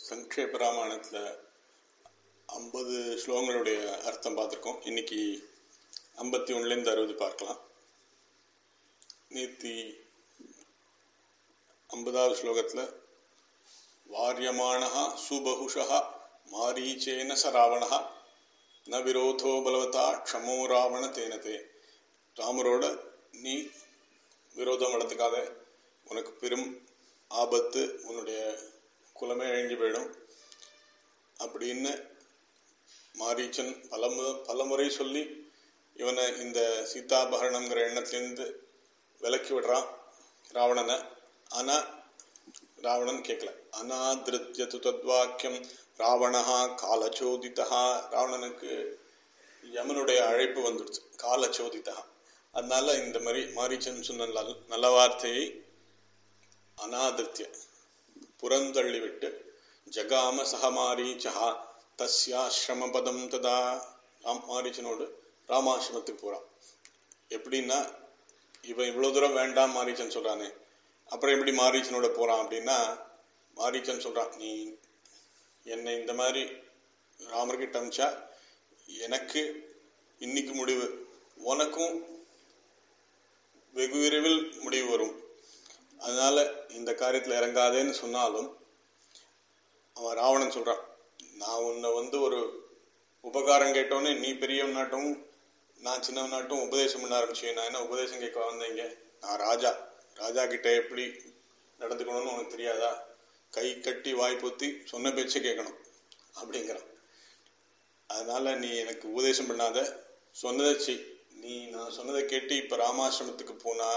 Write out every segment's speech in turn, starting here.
சங்கேப ராமாயணத்தில் ஐம்பது ஸ்லோகங்களுடைய அர்த்தம் பார்த்துருக்கோம் இன்னைக்கு ஐம்பத்தி ஒன்றுலேருந்து அறுபது பார்க்கலாம் நேத்தி ஐம்பதாவது ஸ்லோகத்தில் வாரியமானः சுபகுஷः மாரீச்சேன ச ராவணः ந விரோதோ பலவதா க்ஷமோ ராவண தேனதே ராமரோட நீ விரோதம் நடத்துக்காத உனக்கு பெரும் ஆபத்து உன்னுடைய குலமே அழிஞ்சு போயிடும் அப்படின்னு மாரீச்சன் பல பலமுறை சொல்லி இவனை இந்த சீதாபகரணங்கிற எண்ணத்திலிருந்து விலக்கி விடுறான் ராவணனை ஆனா ராவணன் கேட்கல அநாதிருத்தியது தத்வாக்கியம் ராவணஹா காலச்சோதிதா ராவணனுக்கு யமனுடைய அழைப்பு வந்துடுச்சு காலச்சோதிதா அதனால இந்த மாதிரி மாரீச்சன் சொன்ன நல்ல நல்ல வார்த்தையை அநாதிருத்திய புறந்தள்ளி விட்டு ஜகாம சகமாரீச்சா தஸ்யாசிரம பதம் ததா ராம் மாரீச்சனோடு ராமாசிரமத்துக்கு போறான் எப்படின்னா இவன் இவ்வளவு தூரம் வேண்டாம் மாரீச்சன் சொல்றானே அப்புறம் எப்படி மாரீச்சனோட போறான் அப்படின்னா மாரீச்சன் சொல்றான் நீ என்னை இந்த மாதிரி ராமர்கிட்ட அமிச்சா எனக்கு இன்னைக்கு முடிவு உனக்கும் வெகு விரைவில் முடிவு வரும் அதனால இந்த காரியத்தில் இறங்காதேன்னு சொன்னாலும் அவன் ராவணன் சொல்றான் நான் உன்னை வந்து ஒரு உபகாரம் கேட்டோன்னே நீ பெரியவனாட்டும் நான் சின்னவனாட்டும் உபதேசம் பண்ண ஆரம்பிச்சேன் நான் என்ன உபதேசம் கேட்க வந்தீங்க நான் ராஜா ராஜா கிட்ட எப்படி நடந்துக்கணும்னு உனக்கு தெரியாதா கை கட்டி வாய் பொத்தி சொன்ன பேச்சை கேட்கணும் அப்படிங்கிறான் அதனால நீ எனக்கு உபதேசம் பண்ணாத சொன்னதை செய் நீ நான் சொன்னதை கேட்டு இப்ப ராமாசிரமத்துக்கு போனா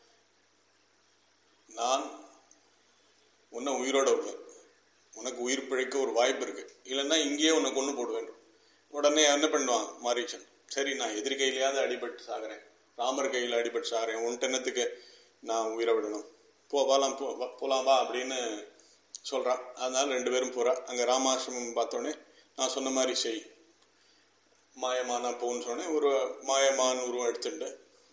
நான் உன்னை உயிரோட விடுவேன் உனக்கு உயிர் பிழைக்க ஒரு வாய்ப்பு இருக்கு இல்லைன்னா இங்கேயே உன்னை கொண்டு போடுவேன் உடனே என்ன பண்ணுவான் மாரீச்சன் சரி நான் எதிர் கையிலையாவது அடிபட்டு சாகிறேன் ராமர் கையில் அடிபட்டு சாகிறேன் உன் டென்னத்துக்கு நான் உயிரை விடணும் போ போலாம் போ போலாம் வா அப்படின்னு சொல்றான் அதனால ரெண்டு பேரும் போறா அங்க ராமாசிரமம் பார்த்தோன்னே நான் சொன்ன மாதிரி செய் மாயமானா போன்னு சொன்னேன் ஒரு மாயமான் உருவம் எடுத்துட்டு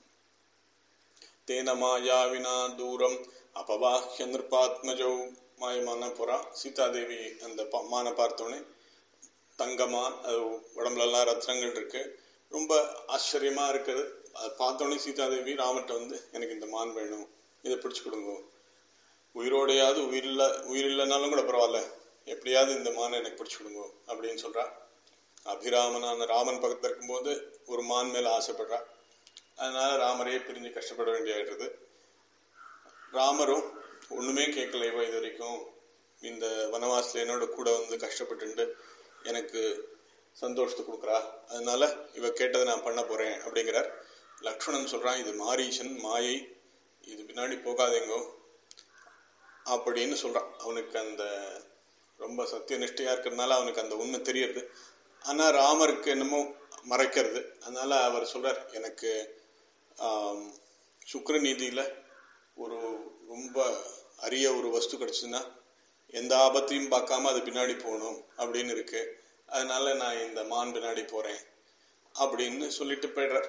தேன மாயாவினா தூரம் அபவாஹ்ய நிருபாத்மஜௌ மாயமான போறா சீதாதேவி அந்த மானை பார்த்தோன்னே தங்கமான் அது உடம்புல எல்லாம் ரத்னங்கள் இருக்கு ரொம்ப ஆச்சரியமா இருக்குது அதை பார்த்தோன்னே சீதாதேவி ராமர்கிட்ட வந்து எனக்கு இந்த மான் வேணும் இதை பிடிச்சு கொடுங்க உயிரோடையாவது உயிரில்ல உயிரில்லைனாலும் கூட பரவாயில்ல எப்படியாவது இந்த மானை எனக்கு பிடிச்சு கொடுங்க அப்படின்னு சொல்றா அபிராமனான ராமன் பக்கத்துல இருக்கும்போது ஒரு மான் மேல ஆசைப்படுறா அதனால ராமரையே பிரிஞ்சு கஷ்டப்பட வேண்டியாயிடுறது ராமரும் ஒண்ணுமே கேட்கல இவ இது வரைக்கும் இந்த வனவாசல என்னோட கூட வந்து கஷ்டப்பட்டு எனக்கு சந்தோஷத்தை கொடுக்குறா அதனால இவ கேட்டதை நான் பண்ண போறேன் அப்படிங்கிறார் லக்ஷ்மணன் சொல்றான் இது மாரீசன் மாயை இது பின்னாடி போகாதேங்கோ அப்படின்னு சொல்றான் அவனுக்கு அந்த ரொம்ப சத்திய நிஷ்டையா இருக்கிறதுனால அவனுக்கு அந்த உண்மை தெரியறது ஆனா ராமருக்கு என்னமோ மறைக்கிறது அதனால அவர் சொல்றார் எனக்கு சுக்கர நீதியில ஒரு ரொம்ப அரிய ஒரு வஸ்து கிடைச்சதுன்னா எந்த ஆபத்தையும் பார்க்காம அது பின்னாடி போகணும் அப்படின்னு இருக்கு அதனால நான் இந்த மான் பின்னாடி போறேன் அப்படின்னு சொல்லிட்டு போயிடுறார்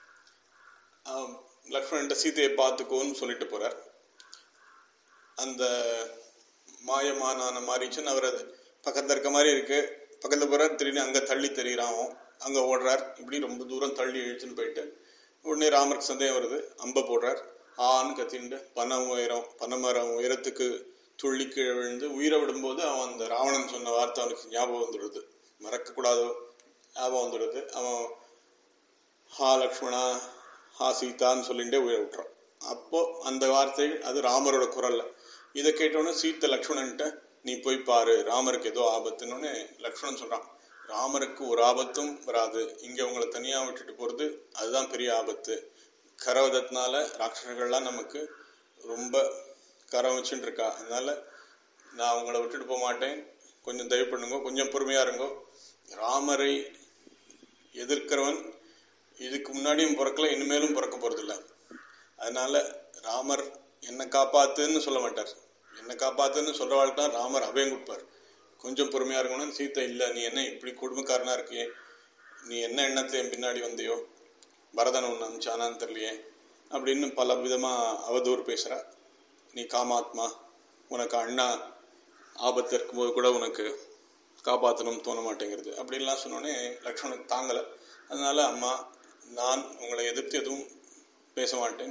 லக்ஷ்மணன் சீதையை பார்த்துக்கோன்னு சொல்லிட்டு போறார் அந்த மாயமானான மாரிச்சன் அவர் அது பக்கத்துல இருக்க மாதிரி இருக்கு பக்கத்துல போறார் திடீர்னு அங்க தள்ளி தெரிகிறான் அங்க ஓடுறார் இப்படி ரொம்ப தூரம் தள்ளி இழுச்சுன்னு போயிட்டு உடனே ராமருக்கு சந்தேகம் வருது அம்ப போடுறார் ஆன்னு கத்திண்டு பனை உயரம் பனைமரம் உயரத்துக்கு துள்ளி கீழே விழுந்து உயிரை விடும்போது அவன் அந்த ராவணன் சொன்ன வார்த்தை அவனுக்கு ஞாபகம் வந்துடுது மறக்க கூடாதோ ஞாபகம் வந்துடுது அவன் ஹா லக்ஷ்மணா ஹா சீதான்னு சொல்லிட்டே உயிரை விட்டுறான் அப்போ அந்த வார்த்தை அது ராமரோட குரல்ல இதை கேட்டோன்னே சீத்த லக்ஷ்மணன்ட்ட நீ போய் பாரு ராமருக்கு ஏதோ ஆபத்துன்னு லக்ஷ்மணன் சொல்றான் ராமருக்கு ஒரு ஆபத்தும் வராது இங்க உங்களை தனியா விட்டுட்டு போறது அதுதான் பெரிய ஆபத்து கரவதத்தினால ராட்சசர்கள்லாம் நமக்கு ரொம்ப கரம் வச்சுட்டு இருக்கா அதனால நான் உங்களை விட்டுட்டு போக மாட்டேன் கொஞ்சம் தயவு பண்ணுங்க கொஞ்சம் பொறுமையா இருங்கோ ராமரை எதிர்க்கிறவன் இதுக்கு முன்னாடியும் பிறக்கல இனிமேலும் பிறக்க போறதில்ல அதனால ராமர் என்னை காப்பாத்துன்னு சொல்ல மாட்டார் என்னை காப்பாத்துன்னு சொல்றவாள் தான் ராமர் அபயம் கொடுப்பார் கொஞ்சம் பொறுமையா இருக்கணும் சீத்தை இல்ல நீ என்ன இப்படி குடும்பக்காரனா இருக்கியே நீ என்ன எண்ணத்துல என் பின்னாடி வந்தியோ பரதன் ஒன்று அமிச்சானான்னு தெரியலையே அப்படின்னு பல விதமா அவதூறு பேசுறா நீ காமாத்மா உனக்கு அண்ணா ஆபத்து இருக்கும்போது கூட உனக்கு காப்பாற்றணும் தோண மாட்டேங்கிறது அப்படின்லாம் சொன்னோடனே லக்ஷ்மணனுக்கு தாங்கலை அதனால அம்மா நான் உங்களை எதிர்த்து எதுவும் பேச மாட்டேன்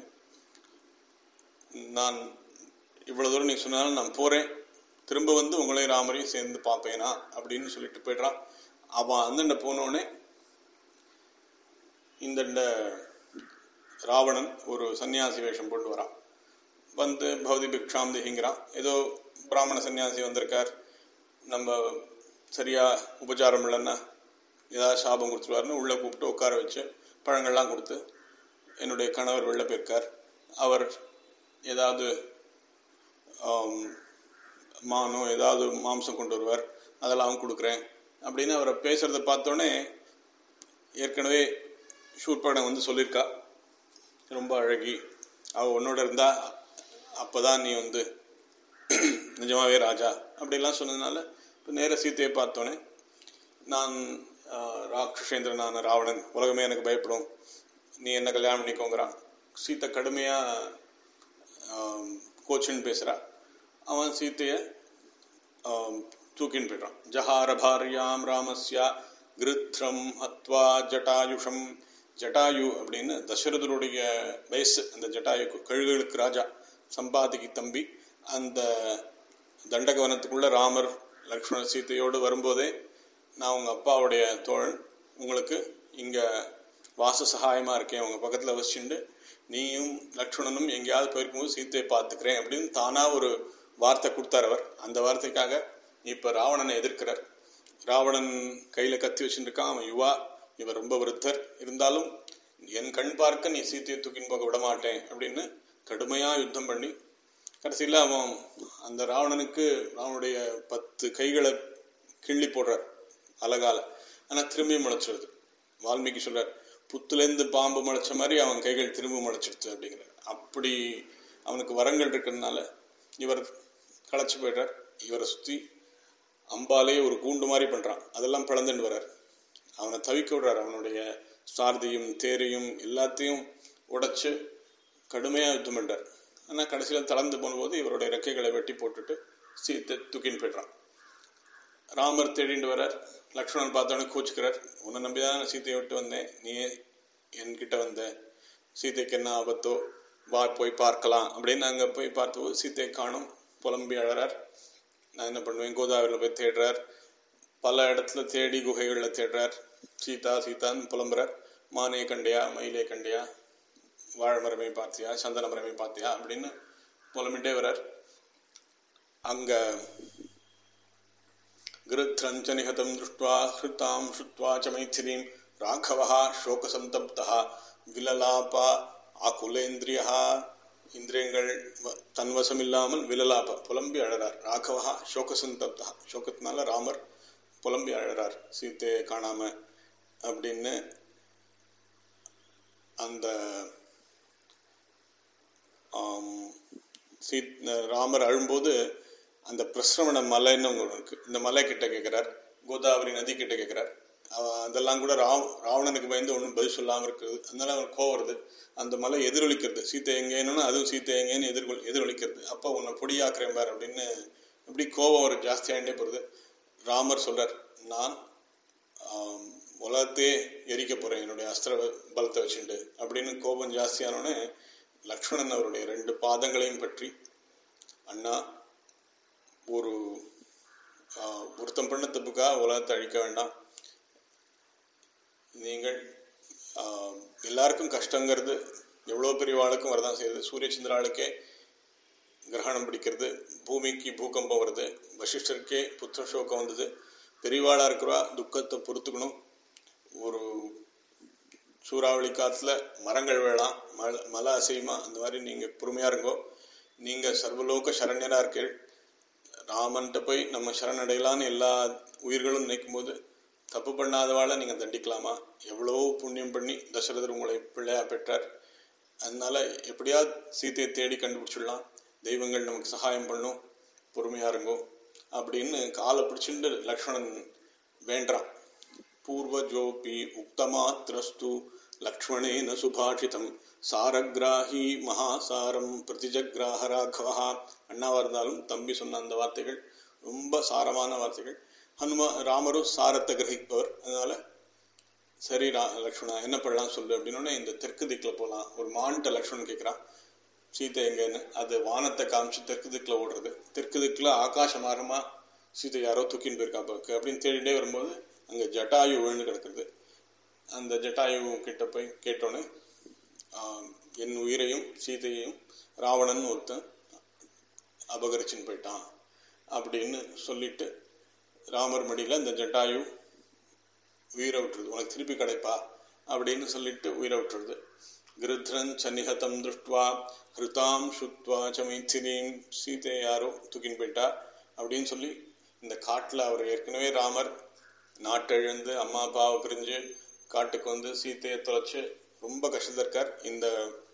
நான் இவ்வளவு தூரம் நீ சொன்னாலும் நான் போறேன் திரும்ப வந்து உங்களையும் ராமரையும் சேர்ந்து பார்ப்பேனா அப்படின்னு சொல்லிட்டு போயிடுறான் அவன் அந்தண்ட போனோடனே இந்த ராவணன் ஒரு சன்னியாசி வேஷம் போட்டு வரான் வந்து பௌதி பிக்ஷாம் திகிங்கிறான் ஏதோ பிராமண சன்னியாசி வந்திருக்கார் நம்ம சரியா உபச்சாரம் இல்லைன்னா ஏதாவது சாபம் கொடுத்துருவாருன்னு உள்ள கூப்பிட்டு உட்கார வச்சு பழங்கள்லாம் கொடுத்து என்னுடைய கணவர் வெளில போயிருக்கார் அவர் ஏதாவது ஆம், மானோ ஏதாவது மாம்சம் கொண்டு வருவார் அதெல்லாம் அவன் கொடுக்குறேன் அப்படின்னு அவரை பேசுறத பார்த்தோன்னே ஏற்கனவே ஷூர்பகடம் வந்து சொல்லியிருக்கா ரொம்ப அழகி அவ உன்னோட இருந்தா அப்பதான் நீ வந்து நிஜமாவே ராஜா அப்படிலாம் சொன்னதுனால இப்போ நேர சீத்தையை பார்த்தோன்னே நான் ஆஹ், ராட்சசேந்திரனான ராவணன் உலகமே எனக்கு பயப்படும் நீ என்ன கல்யாணம் பண்ணிக்கோங்கிறான் சீத்தை கடுமையா ஆம், கோச்சின்னு பேசுறா அவன் சீத்தைய ஆம், தூக்கின்னு போயிடுறான் ஜஹார பாரியாம் ராமஸ்யா கிருத்ரம் ஹத்வா ஜட்டாயுஷம் ஜட்டாயு அப்படின்னு தசரதருடைய வயசு அந்த ஜட்டாயுக்கு கழுகுகளுக்கு ராஜா சம்பாதிக்கு தம்பி அந்த தண்டகவனத்துக்குள்ள ராமர் லக்ஷ்மண சீதையோடு வரும்போதே நான் உங்க அப்பாவுடைய தோழன் உங்களுக்கு இங்க வாச சகாயமா இருக்கேன் உங்க பக்கத்துல வச்சுண்டு நீயும் லக்ஷ்மணனும் எங்கேயாவது போயிருக்கும்போது சீத்தையை பார்த்துக்கிறேன் அப்படின்னு தானா ஒரு வார்த்தை கொடுத்தார் அவர் அந்த வார்த்தைக்காக இப்ப ராவணனை எதிர்க்கிறார் ராவணன் கையில கத்தி வச்சுட்டு இருக்கான் அவன் யுவா இவர் ரொம்ப விருத்தர் இருந்தாலும் என் கண் பார்க்க நீ சீத்தையை தூக்கின்னு போக விட மாட்டேன் அப்படின்னு கடுமையா யுத்தம் பண்ணி கடைசியில அவன் அந்த ராவணனுக்கு அவனுடைய பத்து கைகளை கிள்ளி போடுறார் அழகால ஆனா திரும்பி முளைச்சிடுது வால்மீகி சொல்றார் புத்துலேருந்து பாம்பு முளைச்ச மாதிரி அவன் கைகள் திரும்ப முளைச்சிடுச்சு அப்படிங்கிறார் அப்படி அவனுக்கு வரங்கள் இருக்கிறதுனால இவர் களைச்சு போயிடுறார் இவரை சுத்தி அம்பாலே ஒரு கூண்டு மாதிரி பண்றான் அதெல்லாம் பிளந்துட்டு வர்றார் அவனை தவிக்க விடுறார் அவனுடைய சாரதியும் தேரையும் எல்லாத்தையும் உடைச்சு கடுமையா யுத்தம் பண்றார் ஆனா கடைசியில தளர்ந்து போகும்போது இவருடைய ரெக்கைகளை வெட்டி போட்டுட்டு சீத்தை தூக்கின்னு போயிடுறான் ராமர் தேடிட்டு வரார் லக்ஷ்மணன் பார்த்தோன்னே கோச்சுக்கிறார் உன்னை நம்பிதான் நான் சீத்தையை விட்டு வந்தேன் நீ என்கிட்ட வந்த சீதைக்கு என்ன ஆபத்தோ வா போய் பார்க்கலாம் அப்படின்னு அங்க போய் பார்த்தபோது சீத்தையை காணும் புலம்பி அழறார் நான் என்ன பண்ணுவேன் கோதாவரியில் போய் தேடுறார் பல இடத்துல தேடி குகைகள்ல தேடுறார் சீதா சீதான்னு புலம்புறார் மானே கண்டியா மயிலே கண்டியா வாழை மரமே பார்த்தியா சந்தன மரமே பார்த்தியா அப்படின்னு புலம்பிட்டே வர்றார் அங்க கிருத்ரஞ்ச நிகதம் திருஷ்டுவா ஹிருத்தாம் ஸ்ருத்வா ச மைथिलीं ராഘவः சோகசந்தப்தः விலலாபா ஆகுலேந்திரியா இந்திரியங்கள் வ- தன்வசம் இல்லாமல் விலலாப புலம்பி அழறார் ராഘவः சோகசந்தப்தா சோகத்தினால ராமர் புலம்பி அழறார் சீத்தையை காணாம அப்படின்னு அந்த ஆம், சீத் ராமர் அழும்போது அந்த பிரசிரவண மலைன்னு ஒன்று இருக்கு இந்த மலை கிட்ட கேட்கிறார் கோதாவரி நதி கிட்ட கேட்கிறார் அவ- அதெல்லாம் கூட ராவ ராவணனுக்கு பயந்து ஒன்றும் பதில் சொல்லாம இருக்குது அதனால அவனுக்கு கோவம் வருது அந்த மலை எதிரொலிக்கிறது சீத்தை எங்கேன்னு அதுவும் சீத்தை எங்கேன்னு எதிர்கொள் எதிரொலிக்கிறது அப்போ உன்னை பொடியாக்குறேன் பார் அப்படின்னு இப்படி கோபம் ஒரு ஜாஸ்தியாகிட்டே போகுது ராமர் சொல்றார் நான் ஆம், உலகத்தையே எரிக்க போறேன் என்னுடைய அஸ்திர பலத்தை வச்சுட்டு அப்படின்னு கோபம் ஜாஸ்தியானோடனே லக்ஷ்மணன் அவருடைய ரெண்டு பாதங்களையும் பற்றி அண்ணா ஒரு ஆஹ், ஒருத்தன் பண்ண தப்புக்காக உலகத்தை அழிக்க வேண்டாம் நீங்கள் ஆஹ், எல்லாருக்கும் கஷ்டங்கிறது எவ்வளவு பெரிய ஆளுக்கும் வரதான் செய்யுது சூரிய சந்திராளுக்கே கிரகணம் பிடிக்கிறது பூமிக்கு பூகம்பம் வருது வசிஷ்டருக்கே புத்திர சோகம் வந்தது பெரியவாளா இருக்கிறவா துக்கத்தை பொறுத்துக்கணும் ஒரு சூறாவளி காத்துல மரங்கள் வேளாம் மழை மலை அசையுமா அந்த மாதிரி நீங்க பொறுமையா இருங்கோ நீங்க சர்வலோக சரண்யரா இருக்கீள் ராமன்கிட்ட போய் நம்ம சரணடையலான்னு எல்லா உயிர்களும் நினைக்கும் போது தப்பு பண்ணாதவாளை நீங்க தண்டிக்கலாமா எவ்வளவோ புண்ணியம் பண்ணி தசரதர் உங்களை பிள்ளையா பெற்றார் அதனால எப்படியாவது சீதையை தேடி கண்டுபிடிச்சிடலாம் தெய்வங்கள் நமக்கு சகாயம் பண்ணும் பொறுமையா இருங்கோ அப்படின்னு காலை பிடிச்சிட்டு லக்ஷ்மணன் வேண்டான் பூர்வஜோபி உக்தமாத்திரஸ்து லக்ஷ்மணேன சுபாஷிதம் சாரகிராஹி மகாசாரம் பிரதிஜக்ராஹ ராഘவா அண்ணாவா இருந்தாலும் தம்பி சொன்ன அந்த வார்த்தைகள் ரொம்ப சாரமான வார்த்தைகள் ஹனுமா ராமரும் சாரத்தை கிரகிப்பவர் அதனால சரி ரா லக்ஷ்மணா என்ன பண்ணலாம் சொல்லு அப்படின்னோடனே இந்த தெற்கு திக்கில் போகலாம் ஒரு மான்ட்ட லக்ஷ்மணன் கேட்குறான் சீதை எங்கன்னு அது வானத்தை காமிச்சு தெற்கு திக்கில் ஓடுறது தெற்கு திக்கில் ஆகாச மார்க்கமா சீதை யாரோ தூக்கின்னு போயிருக்கா பாக்கு அப்படின்னு தேடிட்டே வரும்போது அங்கே ஜட்டாயு விழுந்து கிடக்குறது அந்த ஜட்டாயு கிட்ட போய் கேட்டோன்னே ஆஹ், என் உயிரையும் சீதையையும் ராவணன் ஒருத்தன் அபகரிச்சுன்னு போயிட்டான் அப்படின்னு சொல்லிட்டு ராமர் மடியில இந்த ஜட்டாயு உயிரை விட்டுருது உனக்கு திருப்பி கிடைப்பா அப்படின்னு சொல்லிட்டு உயிரை விட்டுருது கிருத்ரன் சன்னிஹதம் திருஷ்டுவா ஹிருதாம் சுத்வா ச மைத்திரீம் சீதை யாரோ தூக்கின்னு போயிட்டா அப்படின்னு சொல்லி இந்த காட்டுல அவர் ஏற்கனவே ராமர் நாட்டெழுந்து அம்மா அப்பாவை பிரிஞ்சு காட்டுக்கு வந்து சீதையை தொலைச்சு ரொம்ப கஷ்டத்தில் இருக்கார் இந்த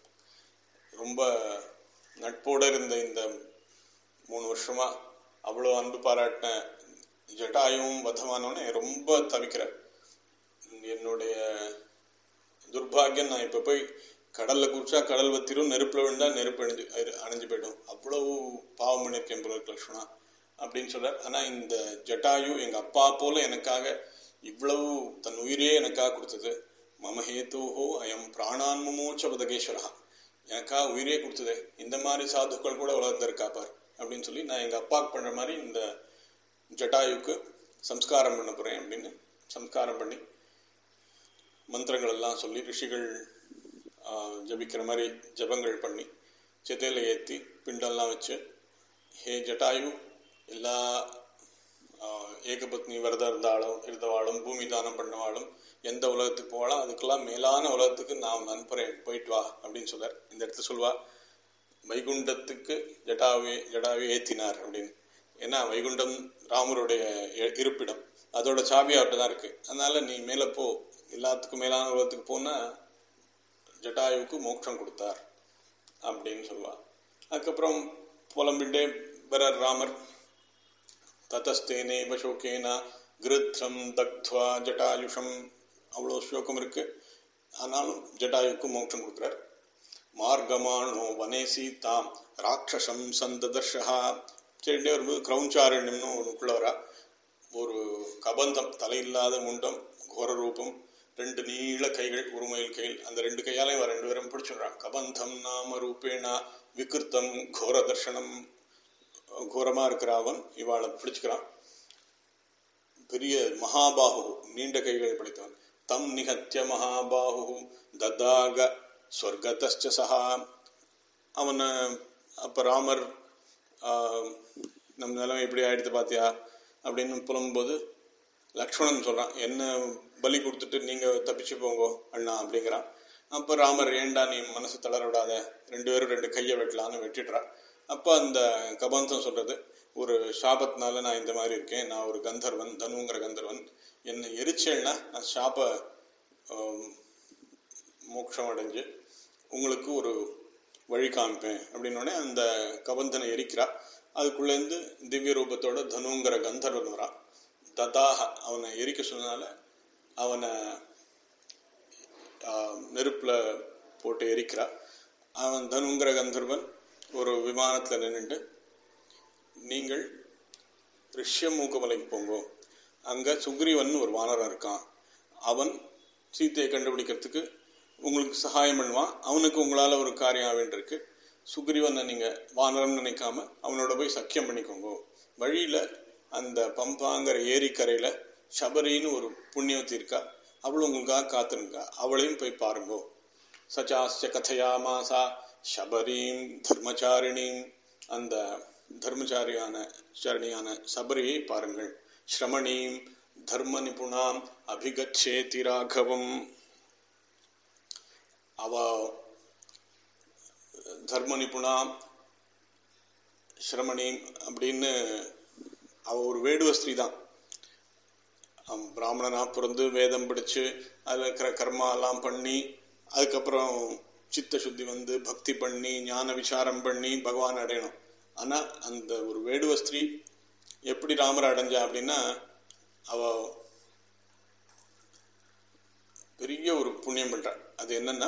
ரொம்ப நட்போட இருந்த இந்த மூணு வருஷமா அவ்வளோ அன்பு பாராட்டின ஜட்டாயும் வதமானவனே ரொம்ப தவிக்கிறார் என்னுடைய துர்பாகியம் நான் இப்ப போய் கடல்ல குடிச்சா கடல் வத்திரும் நெருப்புல விழுந்தா நெருப்பு அணிஞ்சு அரு- அணைஞ்சு போயிடும் அவ்வளவு பாவம் பண்ணிருக்கேன் போல இருக்கு லக்ஷ்மணா அப்படின்னு சொல்றார் ஆனா இந்த ஜட்டாயு எங்க அப்பா போல எனக்காக இவ்வளவு தன் உயிரையே எனக்காக கொடுத்தது மம ஹேத்துஹோ அயம் பிராணான் முமோச்ச பதகேஸ்வரா எனக்காக உயிரே கொடுத்தது இந்த மாதிரி சாதுக்கள் கூட உலகத்துல இருக்கா பார் அப்படின்னு சொல்லி நான் எங்க அப்பாவுக்கு பண்ற மாதிரி இந்த ஜட்டாயுக்கு சம்ஸ்காரம் பண்ண போறேன் அப்படின்னு சம்ஸ்காரம் பண்ணி மந்திரங்கள் எல்லாம் சொல்லி ரிஷிகள் ஆஹ், ஜபிக்கிற மாதிரி ஜபங்கள் பண்ணி சிதையில ஏத்தி பிண்டெல்லாம் வச்சு ஹே ஜட்டாயு எல்லா ஆஹ், ஏகபத்னி விரதம் இருந்தாலும் இருந்தவாளும் பூமி தானம் பண்ணவாளும் எந்த உலகத்துக்கு போகலாம் அதுக்கெல்லாம் மேலான உலகத்துக்கு நான் அனுப்புறேன் போயிட்டு வா அப்படின்னு சொல்றார் இந்த இடத்துல சொல்வா வைகுண்டத்துக்கு ஜட்டாவே ஜடாவே ஏத்தினார் அப்படின்னு ஏன்னா வைகுண்டம் ராமருடைய இ- இருப்பிடம் அதோட சாவி அவர்கிட்ட தான் இருக்கு அதனால நீ மேல போ எல்லாத்துக்கும் மேலான உலகத்துக்கு போனா ஜட்டாயுவுக்கு மோட்சம் கொடுத்தார் அப்படின்னு சொல்லுவா அதுக்கப்புறம் புலம்பிண்டே வரார் ராமர் ததஸ்தேனேவ சோகேன கிருத்ரம் தக்த்வா ஜட்டாயுஷம் அவ்வளோ ஸ்லோகம் இருக்கு ஆனாலும் ஜட்டாயுக்கு மோட்சம் கொடுக்குறார் மார்கமானோ வனே சீதாம் ராட்சசம் சந்ததர்ஷா சரிண்டே வரும்போது கிரௌஞ்சாரண்யம்னு ஒன்றுக்குள்ள வரா ஒரு கபந்தம் தலையில்லாத முண்டம் கோர ரூபம் ரெண்டு நீள கைகள் உருமையில் கைகள் அந்த ரெண்டு கையாலையும் இவ ரெண்டு பேரும் பிடிச்சிடுறான் கபந்தம் நாம ரூபேணா விகிருத்தம் கோர தர்ஷனம் கோரமா இருக்கிற அவன் இவாளை பிடிச்சுக்கிறான் பெரிய மகாபாகு நீண்ட கைகளை படைத்தவன் தம் நிகத்திய மகாபாகு ததாக ஸ்வர்கதஸ்ச சஹா அவனை அப்ப ராமர் ஆஹ், நம் நிலைமை இப்படி ஆயிடுத்து பாத்தியா அப்படின்னு புலம்பும்போது லக்ஷ்மணன் சொல்றான் என்ன பலி கொடுத்துட்டு நீங்க தப்பிச்சு போங்க அண்ணா அப்படிங்கிறான் அப்ப ராமர் ஏண்டா நீ மனசு தளர விடாத ரெண்டு பேரும் ரெண்டு கையை வெட்டலான்னு வெட்டிடுறா அப்ப அந்த கபந்தம் சொல்றது ஒரு சாபத்தினால நான் இந்த மாதிரி இருக்கேன் நான் ஒரு கந்தர்வன் தனுங்கிற கந்தர்வன் என்னை எரிச்சேன்னா நான் சாப ஆம், மோட்சம் அடைஞ்சு உங்களுக்கு ஒரு வழி காமிப்பேன் அப்படின்னோடனே அந்த கபந்தனை எரிக்கிறா அதுக்குள்ளேருந்து திவ்ய ரூபத்தோட தனுங்கிற கந்தர்வன் வரான் ததாக அவனை எரிக்க சொன்னதால அவனை ஆஹ், நெருப்புல போட்டு எரிக்கிறா அவன் தனுங்கிற கந்தர்வன் ஒரு விமானத்துல நின்னுட்டு நீங்கள் ரிஷ்யமூக்கமலைக்கு போங்கோ அங்க சுக்ரீவன் ஒரு வானரம் இருக்கான் அவன் சீத்தையை கண்டுபிடிக்கிறதுக்கு உங்களுக்கு சகாயம் பண்ணுவான் அவனுக்கு உங்களால ஒரு காரியம் ஆக வேண்டியிருக்கு சுக்ரீவனை நீங்க வானரம் நினைக்காம அவனோட போய் சக்கியம் பண்ணிக்கோங்க வழியில அந்த பம்பாங்கிற ஏரிக்கரையில சபரின்னு ஒரு புண்ணியவதி இருக்கா அவளும் உங்களுக்காக காத்திருக்கா அவளையும் போய் பாருங்கோ சச்சாஸ்ய கதையாமாசா சபரீம் தர்மச்சாரிணீம் அந்த தர்மச்சாரியான சாரணியான சபரியை பாருங்கள் ஸ்ரமணீம் தர்ம நிபுணாம் அபிகச்சேதி ராகவம் அவ தர்ம நிபுணாம் ஸ்ரமணீம் அப்படின்னு அவ ஒரு வேடுவ ஸ்திரீ தான் அவன் பிராமணனா பிறந்து வேதம் படிச்சு அதுல இருக்கிற கர்மா எல்லாம் பண்ணி அதுக்கப்புறம் சித்த சுத்தி வந்து பக்தி பண்ணி ஞான விசாரம் பண்ணி பகவான் அடையணும் ஆனா அந்த ஒரு வேடுவ ஸ்திரீ எப்படி ராமரை அடைஞ்சா அப்படின்னா அவ பெரிய ஒரு புண்ணியம் பண்றா அது என்னன்னா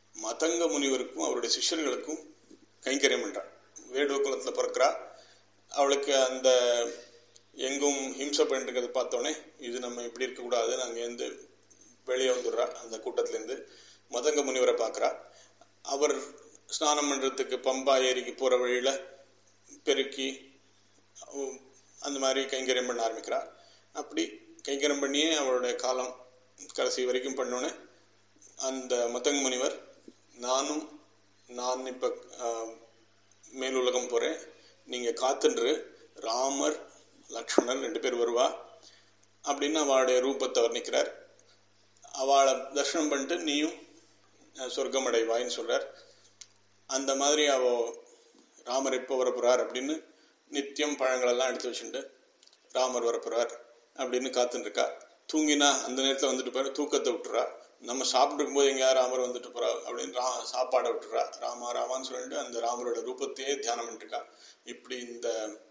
மதங்க முனிவருக்கும் அவருடைய சிஷ்யர்களுக்கும் கைங்கரியம் பண்றா வேடுவ குலத்துல பிறக்கிறா அவளுக்கு அந்த எங்கும் ஹிம்சை பண்ணிட்டு இருக்கிறத பார்த்தோன்னே இது நம்ம இப்படி இருக்கக்கூடாது நாங்கள் இருந்து வெளியே வந்துடுறா அந்த கூட்டத்திலேருந்து மதங்க முனிவரை பார்க்குறா அவர் ஸ்நானம் பண்ணுறதுக்கு பம்பா ஏரிக்கு போகிற வழியில் பெருக்கி உம், அந்த மாதிரி கைங்கரியம் பண்ண ஆரம்பிக்கிறா அப்படி கைங்கரியம் பண்ணியே அவளுடைய காலம் கடைசி வரைக்கும் பண்ணோன்னே அந்த மதங்க முனிவர் நானும் நான் இப்போ மேலுலகம் போகிறேன் நீங்கள் காத்துன்று ராமர் லக்ஷ்மணன் ரெண்டு பேர் வருவா அப்படின்னு அவளுடைய ரூபத்தை வர்ணிக்கிறார் அவளை தரிசனம் பண்ணிட்டு நீயும் அஹ், சொர்க்கம் அடைவாயின்னு சொல்றார் அந்த மாதிரி அவ ராமர் எப்போ வரப்போறார் அப்படின்னு நித்தியம் பழங்களெல்லாம் எடுத்து வச்சுட்டு ராமர் வரப்போறார் அப்படின்னு காத்துட்டு இருக்கா தூங்கினா அந்த நேரத்தில் வந்துட்டு போற தூக்கத்தை விட்டுறா நம்ம சாப்பிட்டு இருக்கும்போது எங்கேயா ராமர் வந்துட்டு போறா அப்படின்னு ரா சாப்பாடை விட்டுறா ராமா ராமான்னு சொல்லிட்டு அந்த ராமரோட ரூபத்தையே தியானம் பண்ணிட்டு இருக்கா இப்படி இந்த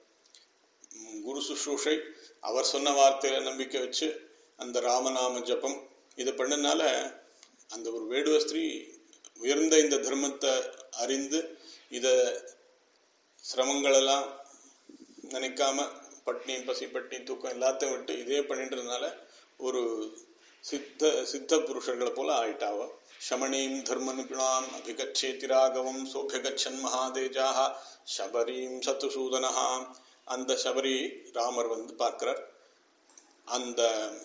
ம், குரு சுஷ்ரூஷை அவர் சொன்ன வார்த்தையில நம்பிக்கை வச்சு அந்த ராமநாம ஜபம் இதை பண்ணனால அந்த ஒரு வேடுவ ஸ்திரீ உயர்ந்த இந்த தர்மத்தை அறிந்து இத சிரமங்களெல்லாம் நினைக்காம பட்னி பசி பட்னி தூக்கம் எல்லாத்தையும் விட்டு இதே பண்ணிட்டு இருந்தனால ஒரு சித்த சித்த புருஷர்களை போல ஆயிட்டாவ சமணீம் தர்ம நிபுணாம் அபிகச்சேதி ராகவம் சோபியகச்சன் மகாதேஜாக சபரீம் சத்துசூதனஹா அந்த சபரி ராமர் வந்து பார்க்கிறார் அந்த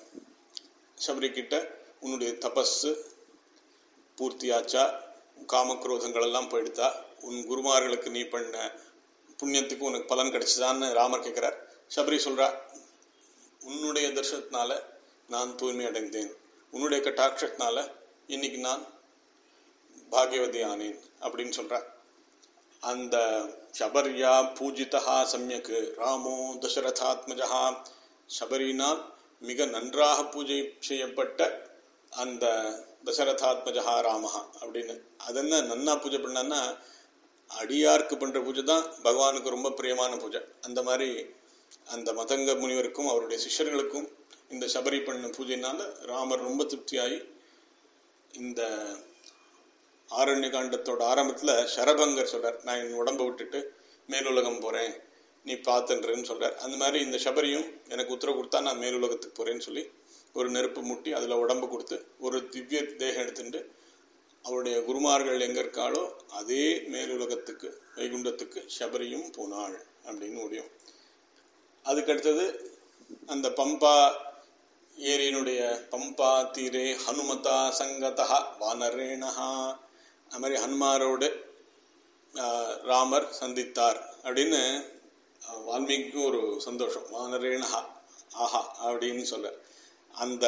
சபரி கிட்ட உன்னுடைய தபஸு பூர்த்தியாச்சா காமக்ரோதங்கள் எல்லாம் போயிடுதா உன் குருமார்களுக்கு நீ பண்ண புண்ணியத்துக்கு உனக்கு பலன் கிடைச்சதான்னு ராமர் கேட்கிறார் சபரி சொல்றா உன்னுடைய தர்சனத்தினால நான் தூய்மை அடைந்தேன் உன்னுடைய கட்டாட்சத்தினால இன்னைக்கு நான் பாகியவதி ஆனேன் அப்படின்னு சொல்றா அந்த சபர்யா பூஜிதா சமயக்கு ராமோ தசரதாத்மஜா சபரினால் மிக நன்றாக பூஜை செய்யப்பட்ட அந்த தசரதாத்மஜா ராமஹா அப்படின்னு அதென்ன நன்னா பூஜை பண்ணான்னா அடியாருக்கு பண்ற பூஜை தான் பகவானுக்கு ரொம்ப பிரியமான பூஜை அந்த மாதிரி அந்த மதங்க முனிவருக்கும் அவருடைய சிஷ்யர்களுக்கும் இந்த சபரி பண்ண பூஜைனால ராமர் ரொம்ப திருப்தியாகி இந்த ஆரண்ய காண்டத்தோட ஆரம்பத்துல சரபங்கர் சொல்றார் நான் என் உடம்ப விட்டுட்டு மேலுலகம் போறேன் நீ பார்த்துன்றேன்னு சொல்றார் அந்த மாதிரி இந்த சபரியும் எனக்கு உத்தரவு கொடுத்தா நான் மேலுலகத்துக்கு போறேன்னு சொல்லி ஒரு நெருப்பு முட்டி அதுல உடம்பு கொடுத்து ஒரு திவ்ய தேகம் எடுத்துட்டு அவருடைய குருமார்கள் எங்க இருக்காளோ அதே மேலுலகத்துக்கு வைகுண்டத்துக்கு சபரியும் போனாள் அப்படின்னு முடியும் அதுக்கு அடுத்தது அந்த பம்பா ஏரியினுடைய பம்பா தீரே ஹனுமதா சங்கதா வானரேணஹா அது மாதிரி ஹனுமாரோடு ஆஹ், ராமர் சந்தித்தார் அப்படின்னு ஆஹ், வால்மீகிக்கும் ஒரு சந்தோஷம் வானரேணஹா ஆஹா அப்படின்னு சொல்ற அந்த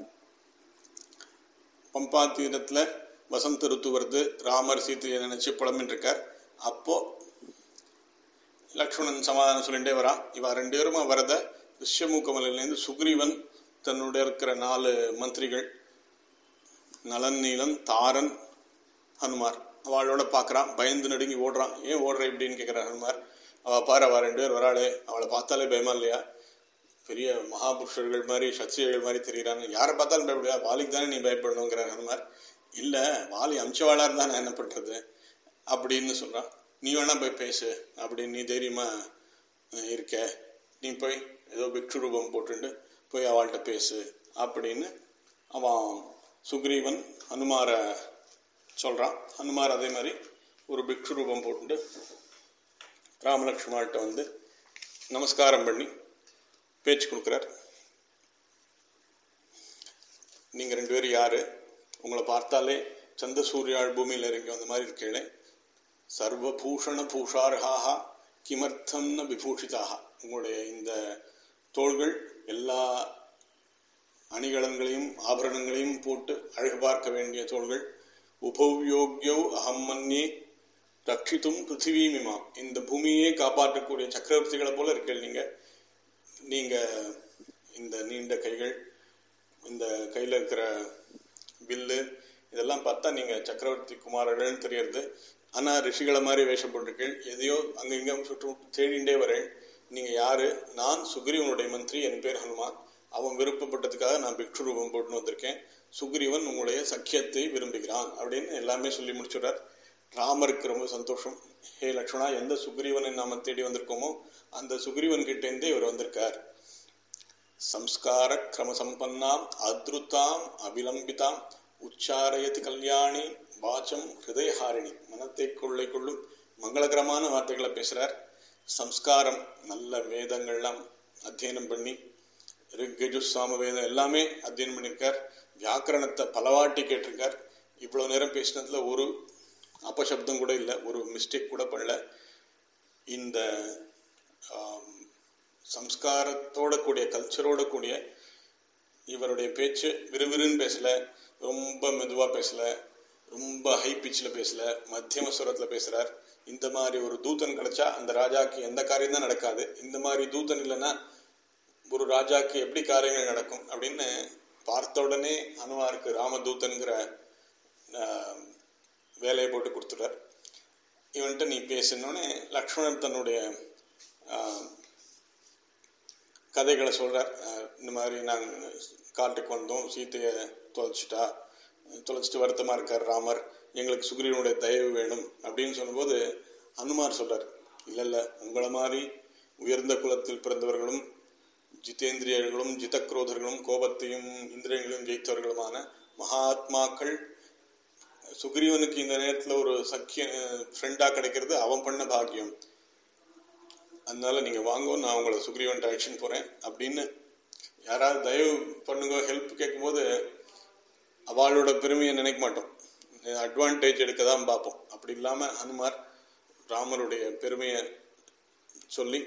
பம்பா தீரத்துல வசந்த ருத்து வருது ராமர் சீத்தையை நினைச்சு புலம்பின்னு இருக்கார் அப்போ லக்ஷ்மணன் சமாதானம் சொல்லிட்டே வரான் இவ ரெண்டு பேருமா வரத ரிஷ்யமூக்கமலையிலேருந்து சுக்ரீவன் தன்னுடைய இருக்கிற நாலு மந்திரிகள் நலன் நீலன் தாரன் ஹனுமார் அவளோட பார்க்கறான் பயந்து நடுங்கி ஓடுறான் ஏன் ஓடுற இப்படின்னு கேட்கிறார் ஹனுமார் அவ பாரு அவ ரெண்டு பேர் வராளே அவளை பார்த்தாலே பயமா இல்லையா பெரிய மகாபுருஷர்கள் மாதிரி சத்ரியர்கள் மாதிரி தெரியுறாங்க யாரை பார்த்தாலும் பயப்படுவா வாலிக்கு தானே நீ பயப்படணுங்கிறார் ஹனுமார் இல்ல வாலி அம்சவாளா இருந்தா நான் என்ன பண்றது அப்படின்னு சொல்றான் நீ வேணா போய் பேசு அப்படின்னு நீ தைரியமா அஹ், இருக்க நீ போய் ஏதோ பிக்ஷு ரூபம் போட்டுண்டு போய் அவள்கிட்ட பேசு அப்படின்னு அவன் சுக்ரீவன் ஹனுமார சொல்றான் ஹனுமார் அதே மாதிரி ஒரு பிக்ஷு ரூபம் போட்டுண்டு ராமலக்ஷ்மணாட்ட வந்து நமஸ்காரம் பண்ணி பேச்சு கொடுக்குறார் நீங்க ரெண்டு பேரும் யாரு உங்களை பார்த்தாலே சந்த சூரியாள் பூமியில இறங்கி வந்த மாதிரி இருக்கீங்களே சர்வபூஷண பூஷார்ஹாக கிமர்த்தம் ந விபூஷிதாக உங்களுடைய இந்த தோள்கள் எல்லா அணிகலன்களையும் ஆபரணங்களையும் போட்டு அழகு பார்க்க வேண்டிய தோள்கள் உபவ்யோக்யௌ அகம் மன்யே ரட்சித்தும் பிருத்திவீமிமா இந்த பூமியே காப்பாற்றக்கூடிய சக்கரவர்த்திகளை போல இருக்கீங்க நீங்க நீங்க இந்த நீண்ட கைகள் இந்த கையில இருக்கிற வில்லு இதெல்லாம் பார்த்தா நீங்க சக்கரவர்த்தி குமாரர்கள்னு தெரியறது ஆனா ரிஷிகளை மாதிரி வேஷம் போட்டிருக்கீள் எதையோ அங்க இங்க சுற்றும் தேடிண்டே வரேன் நீங்க யாரு நான் சுக்ரீவனுடைய மந்திரி என் பேர் ஹனுமான் அவன் விருப்பப்பட்டதுக்காக நான் பிக்ஷு ரூபம் போட்டுன்னு வந்திருக்கேன் சுக்ரீவன் உங்களுடைய சக்கியத்தை விரும்புகிறான் அப்படின்னு எல்லாமே சொல்லி முடிச்சுடுறார் ராமருக்கு ரொம்ப சந்தோஷம் ஹே லக்ஷ்மணா எந்த சுக்ரீவனை நாம தேடி வந்திருக்கோமோ அந்த சுக்ரீவன் கிட்ட இருந்தே இவர் வந்திருக்கார் சம்ஸ்கார கிரம சம்பன்னாம் அதிருத்தாம் அவிலம்பிதாம் உச்சாரயதி கல்யாணி வாச்சம் ஹிருதயஹாரிணி மனத்தை கொள்ளை கொள்ளும் மங்களகரமான வார்த்தைகளை பேசுறார் சம்ஸ்காரம் நல்ல வேதங்கள்லாம் அத்தியனம் பண்ணி ரிக்கஜு சாம வேதம் எல்லாமே அத்தியனம் பண்ணியிருக்கார் வியாக்கரணத்தை பலவாட்டி கேட்டிருக்கார் இவ்வளவு நேரம் பேசினதுல ஒரு அபசப்தம் கூட இல்லை ஒரு மிஸ்டேக் கூட பண்ணல இந்த ஆம், சம்ஸ்காரத்தோட கூடிய கல்ச்சரோட கூடிய இவருடைய பேச்சு விறுவிறுன்னு பேசல ரொம்ப மெதுவா பேசல ரொம்ப ஹை பிச்சில் பேசல மத்தியம சுரத்துல பேசுறார் இந்த மாதிரி ஒரு தூதன் கிடைச்சா அந்த ராஜாக்கு எந்த காரியம் தான் நடக்காது இந்த மாதிரி தூதன் இல்லைன்னா ஒரு ராஜாக்கு எப்படி காரியங்கள் நடக்கும் அப்படின்னு பார்த்த உடனே அனுமாருக்கு ராமதூதன்கிற ஆஹ், வேலையை போட்டு கொடுத்துட்டார் இவன்கிட்ட நீ பேசினோடனே லக்ஷ்மணன் தன்னுடைய ஆஹ், கதைகளை சொல்றார் ஆஹ், இந்த மாதிரி நாங்கள் காட்டுக்கு வந்தோம் சீத்தையை தொலைச்சிட்டா தொலைச்சிட்டு வருத்தமா இருக்கார் ராமர் எங்களுக்கு சுக்ரீவனுடைய தயவு வேணும் அப்படின்னு சொல்லும்போது அனுமார் சொல்றார் இல்ல இல்ல உங்களை மாதிரி உயர்ந்த குலத்தில் பிறந்தவர்களும் ஜிதேந்திரியர்களும் ஜிதக்ரோதர்களும் கோபத்தையும் இந்திரியங்களையும் ஜெயித்தவர்களுமான மகாத்மாக்கள் சுக்ரீவனுக்கு இந்த நேரத்துல ஒரு சக்கிய ஃப்ரெண்டா கிடைக்கிறது அவன் பண்ண பாக்கியம் அதனால நீங்க வாங்க நான் உங்களை சுக்ரீவன் அழைச்சின்னு போறேன் அப்படின்னு யாராவது தயவு பண்ணுங்க ஹெல்ப் கேட்கும்போது அவளோட பெருமையை நினைக்க மாட்டோம் அட்வான்டேஜ் எடுக்க தான் பார்ப்போம் அப்படி இல்லாம ஹனுமார் ராமருடைய பெருமையை சொல்லி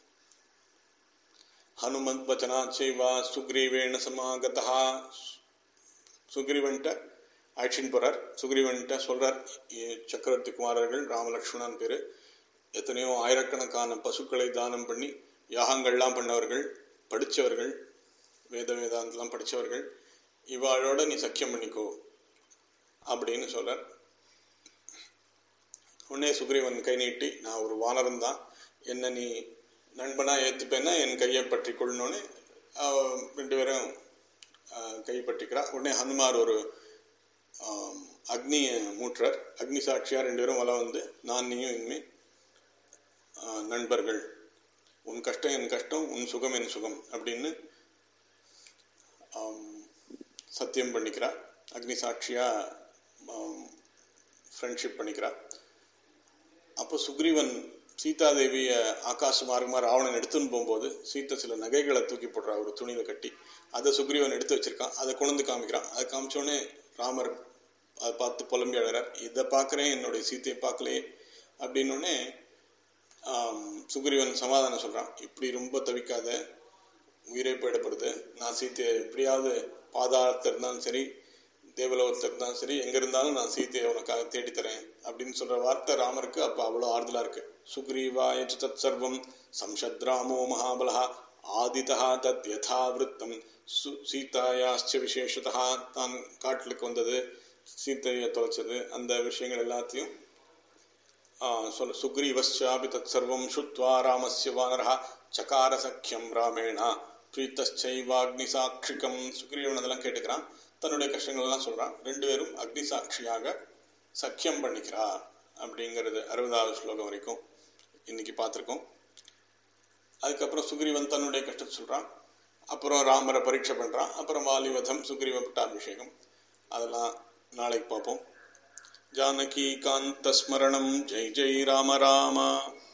ஹனுமந்த் வச்சனா செய்வா சுக்ரீவேண சமாகதா சுக்ரீவன்ட்ட அழைச்சின்னு போறார் சுக்ரீவன்ட்ட சொல்றார் "இ- சக்கரவர்த்தி குமாரர்கள் ராமலக்ஷ்மணன் பேரு எத்தனையோ ஆயிரக்கணக்கான பசுக்களை தானம் பண்ணி யாகங்கள்லாம் பண்ணவர்கள் படிச்சவர்கள் வேத வேதாந்தெல்லாம் படிச்சவர்கள் இவாளோட நீ சக்கியம் பண்ணிக்கோ அப்படின்னு சொல்றார் உடனே சுக்ரீவன் கை நீட்டி நான் ஒரு வானரம் தான் என்ன நீ நண்பனா ஏத்துப்பேன்னா என் கையை பற்றி கொள்ளணும்னு ரெண்டு பேரும் ஆஹ், கை பற்றிக்கிறா உடனே ஹனுமார் ஒரு ஆம், அக்னியை மூட்டுறார் அக்னி சாட்சியா ரெண்டு பேரும் வலம் வந்து நான் நீயும் இனிமே ஆஹ், நண்பர்கள் உன் கஷ்டம் என் கஷ்டம் உன் சுகம் என் சுகம் அப்படின்னு ஆம், சத்தியம் பண்ணிக்கிறா அக்னி சாட்சியா ஃப்ரெண்ட்ஷிப் பண்ணிக்கிறா அப்போ சுக்ரீவன் சீதாதேவிய ஆகாச மார்க்கமா ராவணன் எடுத்துன்னு போகும்போது சீத்தை சில நகைகளை தூக்கி போடுறா ஒரு துணியில கட்டி அதை சுக்ரீவன் எடுத்து வச்சிருக்கான் அதை கொண்டு வந்து காமிக்கிறான் அதை காமிச்சோடனே ராமர் அதை பார்த்து புலம்பி அழறார் இதை பார்க்கறேன் என்னுடைய சீத்தையை பார்க்கலையே அப்படின்னோடனே ஆம், சுக்ரீவன் சமாதானம் சொல்றான் இப்படி ரொம்ப தவிக்காத உயிரே போயிடப்படுது நான் சீத்தையை எப்படியாவது பாதாளத்தில் இருந்தாலும் சரி தேவலோகத்தில் இருந்தாலும் சரி எங்க இருந்தாலும் நான் சீத்தையை உனக்காக தேடி தரேன் அப்படின்னு சொல்ற வார்த்தை ராமருக்கு அப்ப அவ்வளவு ஆறுதலா இருக்கு சுக்ரீவாய ச தத் சர்வம் சம்ஷத்ராமோ மகாபலா ஆதிதா தத் யதாவிருத்தம் சு சீதாயாச்ச விசேஷதா தான் காட்டுக்கு வந்தது சீத்தையை தொலைச்சது அந்த விஷயங்கள் எல்லாத்தையும் ஆஹ் சொல்ல சுக்ரீவஸ்யாபி தத் சர்வம் சுத்வா ராமஸ்ய வானரஹ சகார சக்கியம் ராமேணா பிரீத்தச்சைவாக்னி சாட்சிகம் சுக்ரீவன் அதெல்லாம் கேட்டுக்கிறான் தன்னுடைய கஷ்டங்கள் எல்லாம் சொல்றான் ரெண்டு பேரும் அக்னி சாட்சியாக சக்கியம் பண்ணிக்கிறா அப்படிங்கிறது அறுபதாவது ஸ்லோகம் வரைக்கும் இன்னைக்கு பார்த்திருக்கோம் அதுக்கப்புறம் சுக்ரீவன் தன்னுடைய கஷ்டத்தை சொல்றான் அப்புறம் ராமரை பரீட்சை பண்றான் அப்புறம் வாலிவதம் சுக்ரீவ பட்டாபிஷேகம் அதெல்லாம் நாளைக்கு பார்ப்போம் जानकीकान्तस्मरणं जय जय राम राम